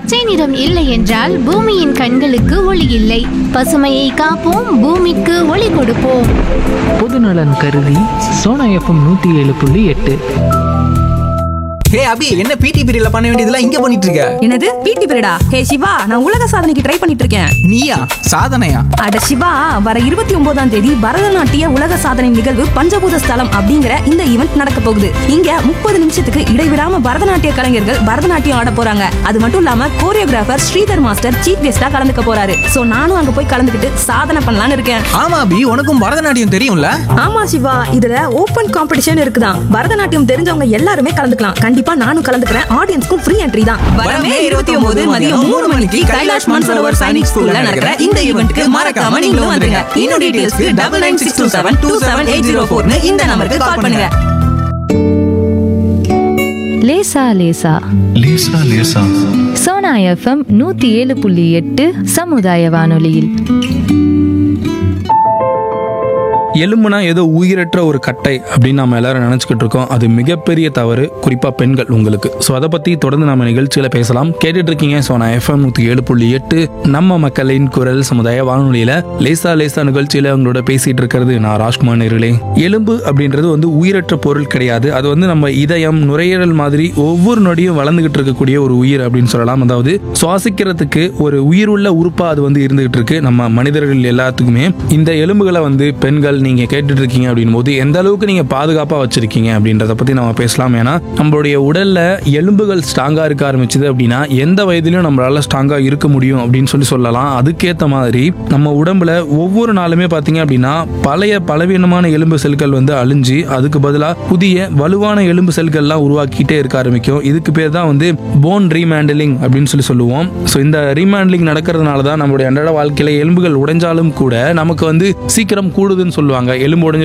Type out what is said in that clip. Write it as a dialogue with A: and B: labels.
A: பச்சை நிறம் இல்லை என்றால் பூமியின் கண்களுக்கு ஒளி இல்லை பசுமையை காப்போம் பூமிக்கு ஒளி கொடுப்போம்
B: பொதுநலன் கருதி சோனா எஃப்எம் நூற்றி ஏழு புள்ளி எட்டு
C: ஹே அபி என்ன பிடி பீரியட்ல பண்ண வேண்டியதெல்லாம் இங்க பண்ணிட்டு இருக்க
D: என்னது பிடி பீரியடா ஹே சிவா நான் உலக சாதனைக்கு ட்ரை பண்ணிட்டு இருக்கேன்
C: நீயா சாதனையா
D: அட சிவா வர இருபத்தி ஒன்பதாம் தேதி பரதநாட்டிய உலக சாதனை நிகழ்வு பஞ்சபூத ஸ்தலம் அப்படிங்கிற இந்த ஈவெண்ட் நடக்க போகுது இங்க முப்பது நிமிஷத்துக்கு இடைவிடாம பரதநாட்டிய கலைஞர்கள் பரதநாட்டியம் ஆட போறாங்க அது மட்டும் இல்லாம கோரியோகிராஃபர் ஸ்ரீதர் மாஸ்டர் சீஃப் கெஸ்டா கலந்துக்க போறாரு சோ நானும் அங்க போய் கலந்துக்கிட்டு சாதனை பண்ணலாம்னு இருக்கேன்
C: ஆமா அபி உனக்கும் பரதநாட்டியம் தெரியும்ல
D: ஆமா சிவா இதுல ஓபன் காம்படிஷன் இருக்குதான் பரதநாட்டியம் தெரிஞ்சவங்க எல்லாருமே கலந்துக்கலாம் கண்டிப்பா நானும் கலந்துக்கிறேன் ஆடியன்ஸ்க்கும் ஃப்ரீ என்ட்ரி தான் வரமே இருபத்தி ஒன்பது மதியம் மூணு மணிக்கு கைலாஷ் மான்சரோவர் சைனிக் ஸ்கூல்ல நடக்கிற இந்த ஈவெண்ட்க்கு மறக்காம நீங்களும் வந்துருங்க இன்னும் டீடைல்ஸ்க்கு double nine six two seven two seven eight zero ஃபோர்னு இந்த நம்பருக்கு கால் பண்ணுங்க
E: லேசா லேசா
F: லேசா லேசா
E: சோனா எஃப்எம் நூத்தி ஏழு புள்ளி எட்டு சமுதாய வானொலியில்
G: எலும்புனா ஏதோ உயிரற்ற ஒரு கட்டை அப்படின்னு நம்ம எல்லாரும் நினச்சிக்கிட்டு இருக்கோம் அது மிகப்பெரிய தவறு குறிப்பாக பெண்கள் உங்களுக்கு ஸோ அதை பற்றி தொடர்ந்து நம்ம நிகழ்ச்சியில் பேசலாம் கேட்டுட்டு இருக்கீங்க ஸோ நான் எஃப்எம் நூற்றி ஏழு புள்ளி எட்டு நம்ம மக்களின் குரல் சமுதாய வானொலியில் லேசா லேசா நிகழ்ச்சியில் அவங்களோட பேசிட்டு இருக்கிறது நான் ராஜ்குமார் நேர்களே எலும்பு அப்படின்றது வந்து உயிரற்ற பொருள் கிடையாது அது வந்து நம்ம இதயம் நுரையீரல் மாதிரி ஒவ்வொரு நொடியும் வளர்ந்துகிட்டு இருக்கக்கூடிய ஒரு உயிர் அப்படின்னு சொல்லலாம் அதாவது சுவாசிக்கிறதுக்கு ஒரு உயிர் உள்ள உறுப்பா அது வந்து இருந்துகிட்டு இருக்கு நம்ம மனிதர்கள் எல்லாத்துக்குமே இந்த எலும்புகளை வந்து பெண்கள் நீங்க கேட்டுட்டு இருக்கீங்க அப்படின் போது எந்த அளவுக்கு நீங்க பாதுகாப்பா வச்சிருக்கீங்க அப்படின்றத பத்தி நம்ம பேசலாம் ஏன்னா நம்மளுடைய உடல்ல எலும்புகள் ஸ்ட்ராங்கா இருக்க ஆரம்பிச்சது அப்படின்னா எந்த வயதிலும் நம்மளால ஸ்ட்ராங்கா இருக்க முடியும் அப்படின்னு சொல்லி சொல்லலாம் அதுக்கேத்த மாதிரி நம்ம உடம்புல ஒவ்வொரு நாளுமே பாத்தீங்க அப்படின்னா பழைய பலவீனமான எலும்பு செல்கள் வந்து அழிஞ்சு அதுக்கு பதிலா புதிய வலுவான எலும்பு செல்கள்லாம் உருவாக்கிட்டே இருக்க ஆரம்பிக்கும் இதுக்கு பேர் தான் வந்து போன் ரீமேண்டலிங் அப்படின்னு சொல்லி சொல்லுவோம் ஸோ இந்த ரீமேண்டலிங் நடக்கிறதுனால தான் நம்மளுடைய அன்றாட வாழ்க்கையில எலும்புகள் உடைஞ்சாலும் கூட நமக்கு வந்து சீக்கிரம் கூடுதுன்னு சொல்லுவாங்க எலும்பு உடைஞ்ச